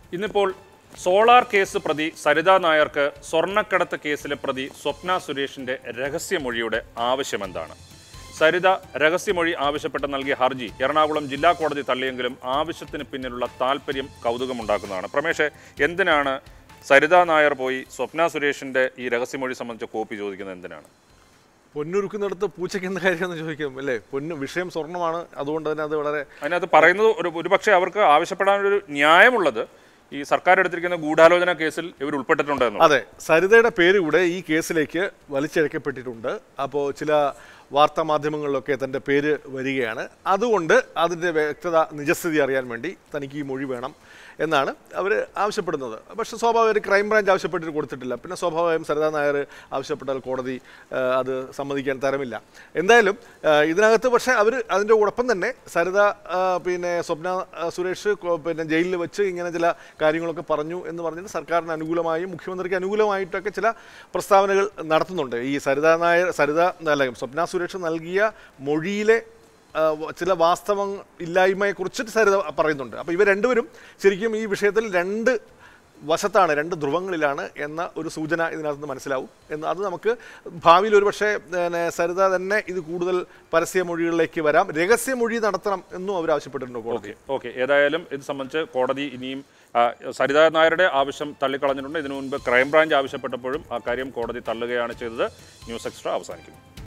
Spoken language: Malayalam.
ഇന്നിപ്പോൾ സോളാർ കേസ് പ്രതി സരിത നായർക്ക് സ്വർണ്ണക്കടത്ത് കേസിലെ പ്രതി സ്വപ്ന സുരേഷിന്റെ രഹസ്യമൊഴിയുടെ ആവശ്യമെന്താണ് സരിത രഹസ്യമൊഴി ആവശ്യപ്പെട്ട് നൽകിയ ഹർജി എറണാകുളം ജില്ലാ കോടതി തള്ളിയെങ്കിലും ആവശ്യത്തിന് പിന്നിലുള്ള താല്പര്യം കൗതുകമുണ്ടാക്കുന്നതാണ് പ്രമേഷ് എന്തിനാണ് സരിത നായർ പോയി സ്വപ്ന സുരേഷിന്റെ ഈ രഹസ്യമൊഴി സംബന്ധിച്ച കോപ്പി ചോദിക്കുന്നത് എന്തിനാണ് പൊന്നുരുക്കുന്നിടത്ത് പൂച്ചയ്ക്ക് എന്ത് കാര്യമെന്ന് ചോദിക്കും അല്ലേ പൊന്ന് വിഷയം സ്വർണ്ണമാണ് അതുകൊണ്ട് തന്നെ അത് വളരെ അതിനകത്ത് പറയുന്നത് ഒരു ഒരുപക്ഷെ അവർക്ക് ആവശ്യപ്പെടാനൊരു ന്യായമുള്ളത് ഈ സർക്കാർ എടുത്തിരിക്കുന്ന ഗൂഢാലോചന കേസിൽ ഇവർ ഉൾപ്പെട്ടിട്ടുണ്ട് എന്നുള്ളത്. അതെ സരിതയുടെ പേര് കൂടെ ഈ കേസിലേക്ക് വലിച്ചിഴക്കപ്പെട്ടിട്ടുണ്ട് അപ്പോൾ ചില വാർത്താ മാധ്യമങ്ങളിലൊക്കെ തൻ്റെ പേര് വരികയാണ് അതുകൊണ്ട് അതിൻ്റെ വ്യക്തത നിജസ്ഥിതി അറിയാൻ വേണ്ടി തനിക്ക് ഈ മൊഴി വേണം എന്നാണ് അവർ ആവശ്യപ്പെടുന്നത് പക്ഷേ സ്വാഭാവികം ക്രൈംബ്രാഞ്ച് ആവശ്യപ്പെട്ടിട്ട് കൊടുത്തിട്ടില്ല പിന്നെ സ്വാഭാവികം സരിതാ നായർ ആവശ്യപ്പെട്ടാൽ കോടതി ആ, അത് സമ്മതിക്കാൻ തരമില്ല എന്തായാലും ആ, ഇതിനകത്ത് പക്ഷേ അവർ അതിൻ്റെ ഒപ്പം തന്നെ സരിത ആ, പിന്നെ സ്വപ്ന ആ, സുരേഷ് കൊ- പിന്നെ ജയിലിൽ വെച്ച് ഇങ്ങനെ ചില കാര്യങ്ങളൊക്കെ പറഞ്ഞു എന്ന് പറഞ്ഞിട്ട് സർക്കാരിന് അനുകൂലമായും മുഖ്യമന്ത്രിക്ക് അനുകൂലമായിട്ടൊക്കെ ചില പ്രസ്താവനകൾ നടത്തുന്നുണ്ട് ഈ സരിത നായർ സരിത അല്ല സ്വപ്ന സുരേഷ് നൽകിയ മൊഴിയിലെ ആ, വ- ചില വാസ്തവം ഇല്ലായ്മയെക്കുറിച്ച് സരിത പറയുന്നുണ്ട് അപ്പോൾ ഇവർ രണ്ടുപേരും ശരിക്കും ഈ വിഷയത്തിൽ രണ്ട് വശത്താണ് രണ്ട് ധ്രുവങ്ങളിലാണ് എന്ന ഒരു സൂചന ഇതിനകത്ത് നിന്ന് മനസ്സിലാവും എന്ന് അത് നമുക്ക് ഭാവിയിൽ ഒരുപക്ഷെ പിന്നെ സരിത തന്നെ ഇത് കൂടുതൽ പരസ്യമൊഴികളിലേക്ക് വരാം രഹസ്യമൊഴി നടത്തണം എന്നും അവർ ആവശ്യപ്പെട്ടിട്ടുണ്ട് കോടതി ഓക്കെ ഓക്കെ ഏതായാലും ഇത് സംബന്ധിച്ച് കോടതി ഇനിയും ആ, സരിതാ നായരുടെ ആവശ്യം തള്ളിക്കളഞ്ഞിട്ടുണ്ട് ഇതിനു മുൻപ് ക്രൈംബ്രാഞ്ച് ആവശ്യപ്പെട്ടപ്പോഴും ആ കാര്യം കോടതി തള്ളുകയാണ് ചെയ്തത് ന്യൂസ് എക്സ്ട്രാ അവസാനിക്കുന്നു